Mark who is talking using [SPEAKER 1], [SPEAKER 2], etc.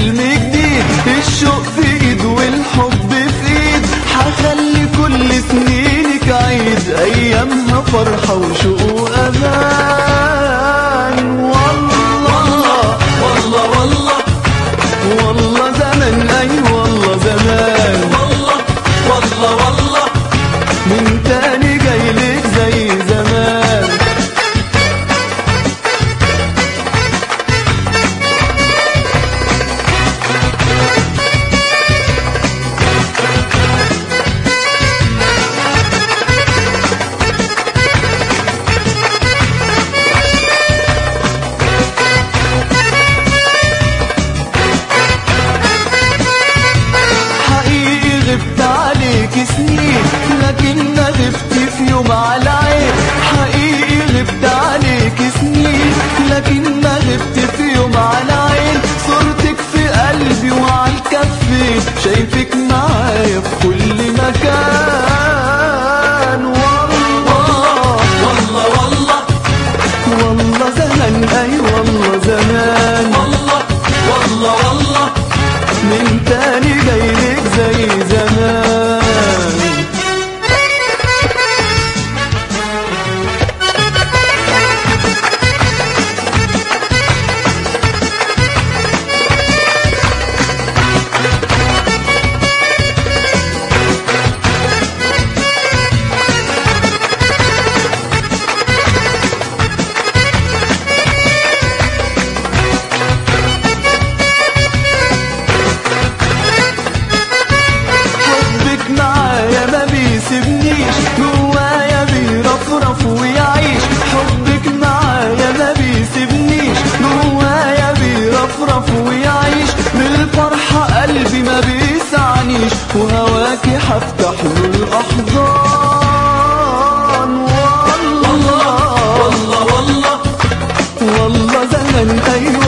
[SPEAKER 1] حلم جديد الشوق في ايد والحب في ايد هخلي كل سنينك عيد ايامها فرحة وشوق وامان والله
[SPEAKER 2] والله والله
[SPEAKER 1] والله زمان اي والله زمان
[SPEAKER 2] والله والله والله
[SPEAKER 1] من تاني جايلك زي زمان حقيقي غبت عليك سنين لكن ما غبت في يوم على عين حقيقي غبت عليك سنين لكن ما غبت في يوم على عين صورتك في قلبي وعلى الكفين شايفك معايا في كل مكان والله
[SPEAKER 2] والله والله
[SPEAKER 1] والله زمان اي والله زمان
[SPEAKER 2] والله والله والله
[SPEAKER 1] من تاني جايلك زي زمان حبك معايا ما بيسيبنيش جوايا بيرفرف ويعيش حبك معايا ما بيسيبنيش جوايا بيرفرف ويعيش بالفرحة قلبي ما بيسعنيش وهواكي هفتح له الأحضان والله
[SPEAKER 2] والله والله
[SPEAKER 1] والله زمن أيوة